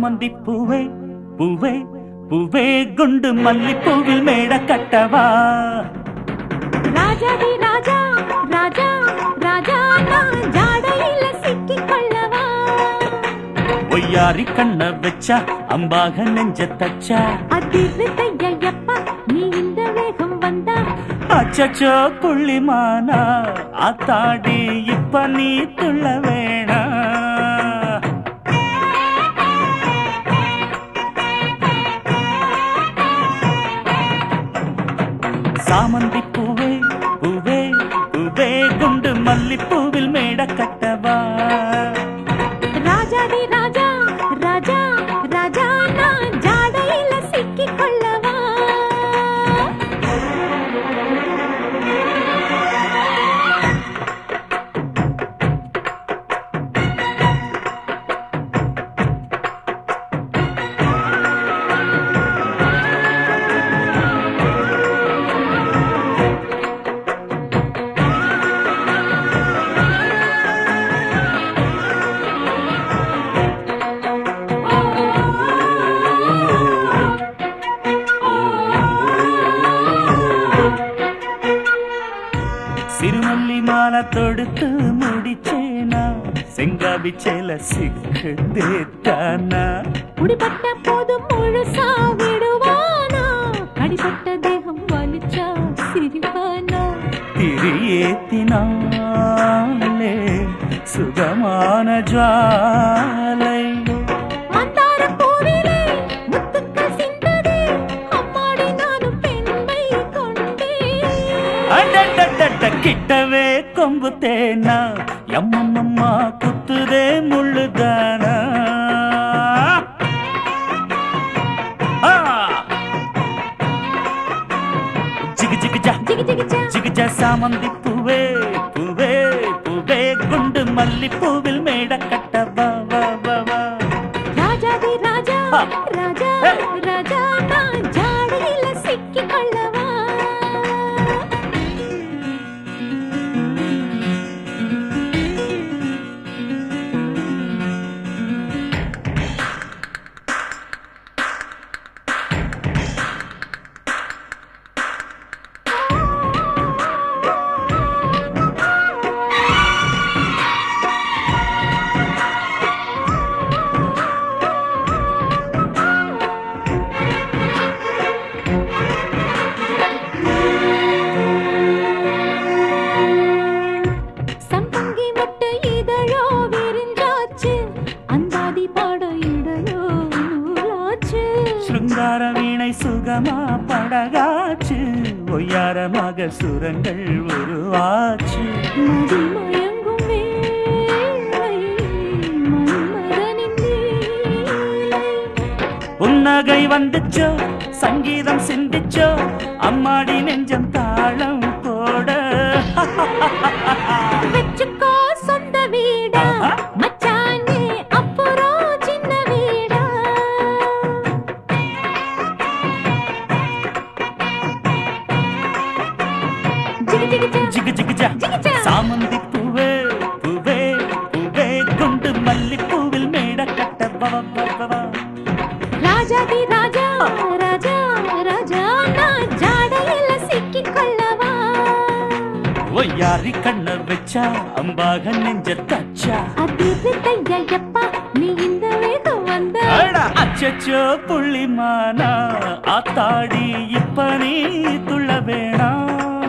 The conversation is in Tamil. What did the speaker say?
சாமந்தி பூவே பூவே பூவே குண்டு மல்லிப்பூவில் மேட கட்டவா ராஜாதி ராஜா ராஜா ராஜா நான் ஜாடையில சிக்கிக் கொள்ளவா ஒய்யாரி கண்ண வச்சா அம்பாக நெஞ்ச தச்சா அதிர்த்தையப்பா நீ இந்த வேகம் வந்தா அச்சச்சோ புள்ளிமானா ஆத்தாடி இப்ப நீ துள்ள வேணா சாமந்தி பூவே பூவே பூவே குண்டு மல்லிப்பூவில் மேட கட்டவா ராஜாதி ராஜா ராஜா ராஜா நான் ஜாடையில சிக்கிக் கொள்ளவா சிறுமல்லி மாலை தொடுத்து முடிச்சேனா செங்காபி சேல சிக்கு தேத்தானா குடிபட்ட போதும் முழுசா விடுவானா கடிபட்ட தேகம் வலிச்சா சிரிப்பானா திரியேத்தினாலே சுகமான ஜுவாலை மந்தார பூவிலே முத்துக்கள் சிந்ததே அம்மாடி நானும் பெண்மை கொண்டேன் அடடடட கிட்டவே கொம்பு தேனா எம்மம்மம்மா குத்துதே முள்ளுதானா ஆ! ஜிகு ஜிகு ஜா ஜிகி ஜிகி ஜா ஜிகிஜா சாமந்தி பூவே பூவே பூவே குண்டு மல்லி பூவில் மேட கட்ட வா வா வா வா ராஜாதி ராஜா ஆ. ராஜா ஏ. ராஜா நான் ஜாடையில சிக்கிக் கொள்ளவா சம்பங்கி மொட்டு இதழோ விரிஞ்சாச்சு அந்தாதி பாட இடையோ நூலாச்சு சிருங்கார வீணை சுகமா படகாச்சு ஒய்யாரமாக சுரங்கள் உருவாச்சு மதி மயங்கும் வேளை மன்மதனின் லீலை. புன்னகை வந்துச்சோ சங்கீதம் சிந்திச்சோ அம்மாடி நெஞ்சம் தாளம் போட வச்சுக்கோ சொந்த வீடா ஆஹா. மச்சானே அப்புறம் சின்ன வீடா ஜிகி ஜிகி ஜா ஜிகு ஜிகு ஜா ஜிகி ஜா. சாமந்தி பூவே பூவே பூவே குண்டு மல்லி பூவில் மேட கட்ட வா வா வா வா ராஜாதி ராஜா ராஜா ராஜா நான் ஜாடையில சிக்கிக் கொள்ளவா ஒய்யாரி கண்ண வச்சா அம்பாக நெஞ்ச தச்சா அதிர்த்தையப்பா நீ இந்த வேகம் வந்த அடா அச்சச்சோ புள்ளிமானா ஆத்தாடி இப்ப நீ துள்ள வேணாம்